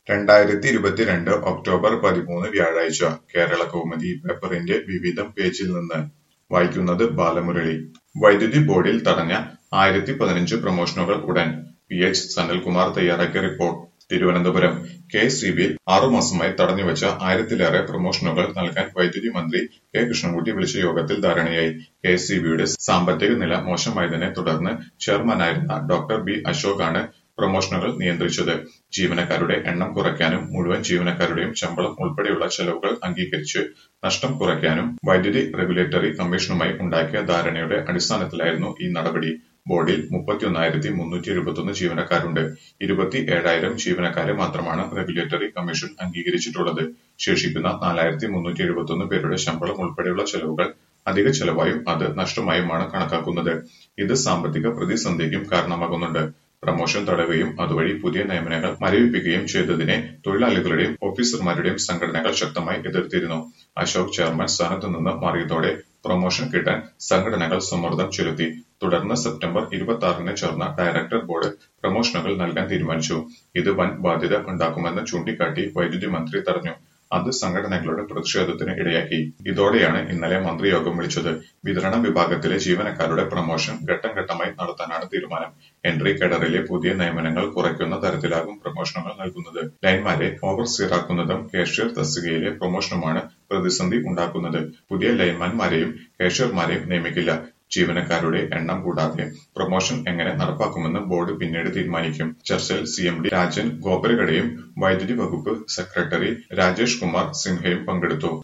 രണ്ടായിരത്തി ഇരുപത്തിരണ്ട് ഒക്ടോബർ പതിമൂന്ന് വ്യാഴാഴ്ച കേരളകൗമുദി പേപ്പറിന്റെ വിവിധം പേജിൽ നിന്ന് വായിക്കുന്നത് ബാലമുരളി വൈദ്യുതി ബോർഡിൽ തടഞ്ഞ ആയിരത്തി പതിനഞ്ച് പ്രമോഷനുകൾ ഉടൻ പി എച്ച് സനൽകുമാർ തയ്യാറാക്കിയ report Thiruvananthapuram K S E ബിയിൽ ആറുമാസമായി തടഞ്ഞുവച്ച ആയിരത്തിലേറെ പ്രമോഷനുകൾ നൽകാൻ വൈദ്യുതി മന്ത്രി കെ കൃഷ്ണൻകുട്ടി വിളിച്ച യോഗത്തിൽ ധാരണയായി കെ എസ് ഇ ബിയുടെ സാമ്പത്തിക നില മോശമായതിനെ തുടർന്ന് ചെയർമാനായിരുന്ന ഡോക്ടർ ബി അശോകാണ് പ്രമോഷനുകൾ നിയന്ത്രിച്ചത് ജീവനക്കാരുടെ എണ്ണം കുറയ്ക്കാനും മുഴുവൻ ജീവനക്കാരുടെയും ശമ്പളം ഉൾപ്പെടെയുള്ള ചെലവുകൾ അംഗീകരിച്ച് നഷ്ടം കുറയ്ക്കാനും വൈദ്യുതി റെഗുലേറ്ററി കമ്മീഷനുമായി ഉണ്ടാക്കിയ ധാരണയുടെ അടിസ്ഥാനത്തിലായിരുന്നു ഈ നടപടി ബോർഡിൽ മുപ്പത്തിയൊന്നായിരത്തി മുന്നൂറ്റി എഴുപത്തൊന്ന് ജീവനക്കാരുണ്ട് ഇരുപത്തി ഏഴായിരം ജീവനക്കാരെ മാത്രമാണ് റെഗുലേറ്ററി കമ്മീഷൻ അംഗീകരിച്ചിട്ടുള്ളത് ശേഷിക്കുന്ന നാലായിരത്തി മുന്നൂറ്റി എഴുപത്തൊന്ന് പേരുടെ ശമ്പളം ഉൾപ്പെടെയുള്ള ചെലവുകൾ അധിക ചെലവായും അത് നഷ്ടമായുമാണ് കണക്കാക്കുന്നത് ഇത് സാമ്പത്തിക പ്രതിസന്ധിക്കും കാരണമാകുന്നുണ്ട് പ്രമോഷൻ തടയുകയും അതുവഴി പുതിയ നിയമനങ്ങൾ മരവിപ്പിക്കുകയും ചെയ്തതിനെ തൊഴിലാളികളുടെയും ഓഫീസർമാരുടെയും സംഘടനകൾ ശക്തമായി എതിർത്തിരുന്നു അശോക് ചെയർമാൻ സ്ഥാനത്തു നിന്ന് മാറിയതോടെ പ്രമോഷൻ കിട്ടാൻ സംഘടനകൾ സമ്മർദ്ദം ചെലുത്തി തുടർന്ന് സെപ്റ്റംബർ ഇരുപത്തി ആറിന് ചേർന്ന ഡയറക്ടർ ബോർഡ് പ്രമോഷനുകൾ നൽകാൻ തീരുമാനിച്ചു ഇത് വൻ ബാധ്യത ഉണ്ടാക്കുമെന്ന് ചൂണ്ടിക്കാട്ടി വൈദ്യുതി മന്ത്രി തടഞ്ഞു അത് സംഘടനകളുടെ പ്രതിഷേധത്തിന് ഇടയാക്കി ഇതോടെയാണ് ഇന്നലെ മന്ത്രിയോഗം വിളിച്ചത് വിതരണ വിഭാഗത്തിലെ ജീവനക്കാരുടെ പ്രമോഷൻ ഘട്ടം ഘട്ടമായി നടത്താനാണ് തീരുമാനം എൻട്രി കേഡറിലെ പുതിയ നിയമനങ്ങൾ കുറയ്ക്കുന്ന തരത്തിലാകും പ്രമോഷനുകൾ നൽകുന്നത് ലൈൻമാരെ ഓവർസീറാക്കുന്നതും കാഷ്യർ തസ്തികയിലെ പ്രമോഷനുമാണ് പ്രതിസന്ധി ഉണ്ടാക്കുന്നത് പുതിയ ലൈൻമാൻമാരെയും കാഷ്യർമാരെയും നിയമിക്കില്ല ജീവനക്കാരുടെ എണ്ണം കൂടാതെ പ്രൊമോഷൻ എങ്ങനെ നടപ്പാക്കുമെന്ന് ബോർഡ് പിന്നീട് തീരുമാനിക്കും ചർച്ചയിൽ സി എം ഡി രാജൻ ഗോപരഗഡയും വൈദ്യുതി വകുപ്പ് സെക്രട്ടറി രാജേഷ് കുമാർ സിൻഹയും പങ്കെടുത്തു